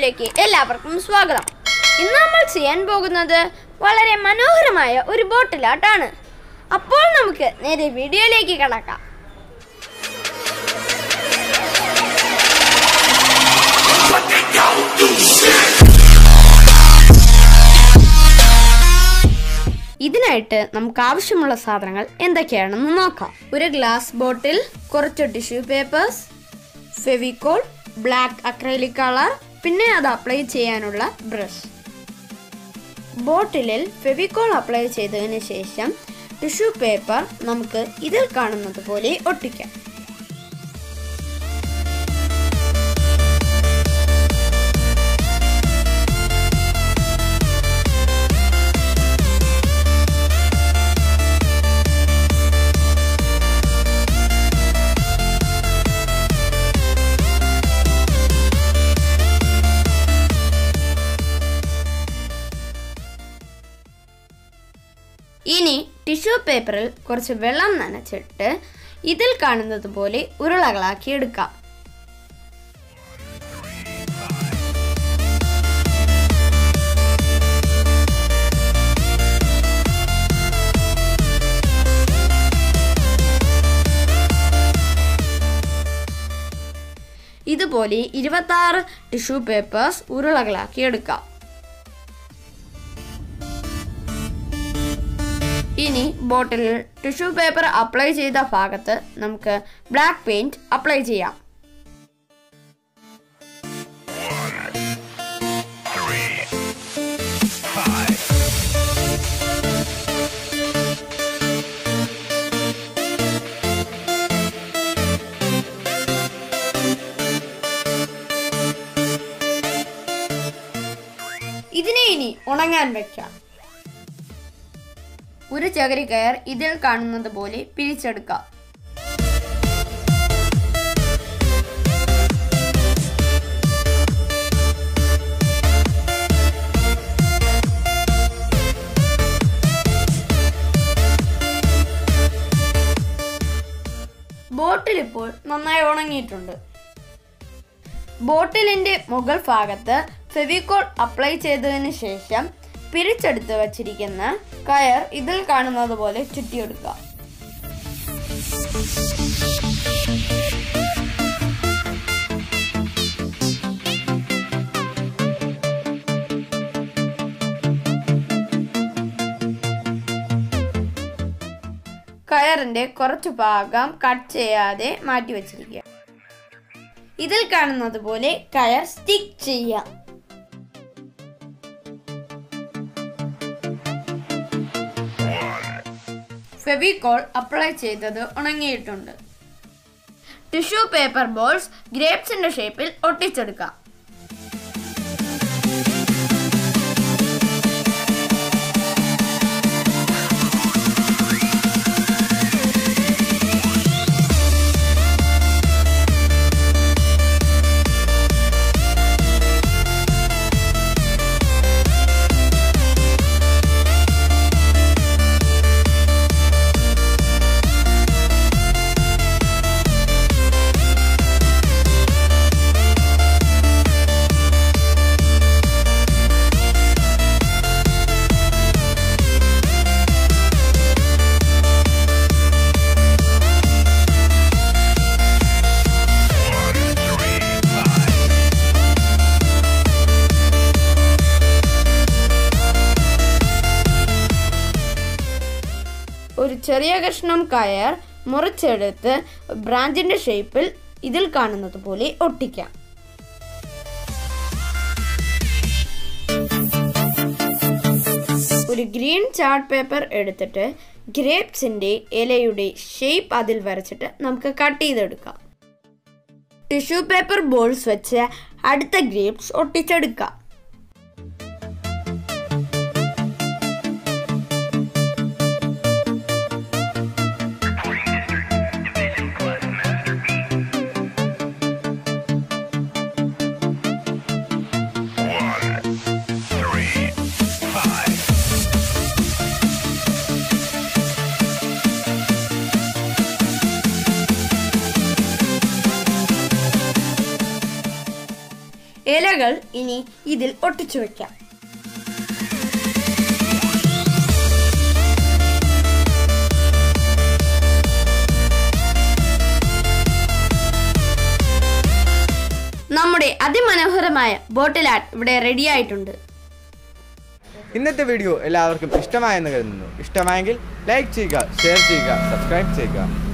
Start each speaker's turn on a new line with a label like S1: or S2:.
S1: വീഡിയോയിലേക്ക് എല്ലാവർക്കും സ്വാഗതം ഇന്ന് നമ്മൾ ചെയ്യാൻ പോകുന്നത് വളരെ മനോഹരമായ ഒരു ബോട്ടിലാട്ടാണ് അപ്പോൾ നമുക്ക് നേരെ വീഡിയോയിലേക്ക് കടക്കാം ഇതിനായിട്ട് നമുക്ക് ആവശ്യമുള്ള സാധനങ്ങൾ എന്തൊക്കെയാണെന്ന് നോക്കാം ഒരു ഗ്ലാസ് ബോട്ടിൽ കുറച്ച് tissue papers Fevicol black acrylic colour പിന്നെ അത് അപ്ലൈ ചെയ്യാനുള്ള ബ്രഷ് ബോട്ടിലിൽ ഫെവിക്കോൾ അപ്ലൈ ചെയ്തതിന് ശേഷം ടിഷ്യൂ പേപ്പർ നമുക്ക് ഇതിൽ കാണുന്നത് പോലെ ഒട്ടിക്കാം ഇനി ടിഷ്യൂ പേപ്പറിൽ കുറച്ച് വെള്ളം നനച്ചിട്ട് ഇതിൽ കാണുന്നത് പോലെ ഉരുളകളാക്കി എടുക്കാം ഇതുപോലെ ഇരുപത്തി ആറ് ടിഷ്യൂ പേപ്പേഴ്സ് ഉരുളകളാക്കി എടുക്കാം ഇനി ബോട്ടിലിൽ ടിഷ്യൂ പേപ്പർ അപ്ലൈ ചെയ്ത ഭാഗത്ത് നമുക്ക് ബ്ലാക്ക് പെയിന്റ് അപ്ലൈ ചെയ്യാം ഇതിനെ ഇനി ഉണങ്ങാൻ വെക്കാം ഒരു ചകിരി കയർ ഇതിൽ കാണുന്നത് പോലെ പിരിച്ചെടുക്കാം ബോട്ടിൽ ഇപ്പോൾ നന്നായി ഉണങ്ങിയിട്ടുണ്ട് ബോട്ടിലിന്റെ മുകൾ ഭാഗത്ത് ഫെവിക്കോൾ അപ്ലൈ ചെയ്തതിന് ശേഷം പിരിച്ചെടുത്ത് വച്ചിരിക്കുന്ന കയർ ഇതിൽ കാണുന്നത് പോലെ ചുറ്റിയെടുക്കുക കയറിന്റെ കുറച്ചു ഭാഗം കട്ട് ചെയ്യാതെ മാറ്റി വച്ചിരിക്കുക ഇതിൽ കാണുന്നത് പോലെ കയർ സ്റ്റിക്ക് ചെയ്യാം ഫെവിക്കോൾ അപ്ലൈ ചെയ്തത് ഉണങ്ങിയിട്ടുണ്ട് ടിഷ്യൂ പേപ്പർ ബോൾസ് ഗ്രേപ്സിന്റെ ഷേപ്പിൽ ഒട്ടിച്ചെടുക്കാം ഒരു ചെറിയ കഷ്ണം കയർ മുറിച്ചെടുത്ത് ബ്രാഞ്ചിന്റെ ഷേപ്പിൽ ഇതിൽ കാണുന്നത് പോലെ ഒട്ടിക്കാം ഒരു ഗ്രീൻ ചാർട്ട് പേപ്പർ എടുത്തിട്ട് ഗ്രേപ്സിന്റെ ഇലയുടെ ഷേപ്പ് അതിൽ വരച്ചിട്ട് നമുക്ക് കട്ട് ചെയ്തെടുക്കാം ടിഷ്യൂ പേപ്പർ ബോൾസ് വെച്ച് അടുത്ത ഗ്രേപ്സ് ഒട്ടിച്ചെടുക്കാം ഇലകൾ ഇനി ഇതിൽ ഒട്ടിച്ചു വെക്കാം നമ്മുടെ അതിമനോഹരമായ ബോട്ടിൽ ആർട്ട് ഇവിടെ റെഡി ആയിട്ടുണ്ട്
S2: ഇന്നത്തെ വീഡിയോ എല്ലാവർക്കും ഇഷ്ടമായെന്ന് കരുതുന്നു ഇഷ്ടമായെങ്കിൽ ലൈക്ക് ചെയ്യുക ഷെയർ ചെയ്യുക സബ്സ്ക്രൈബ് ചെയ്യുക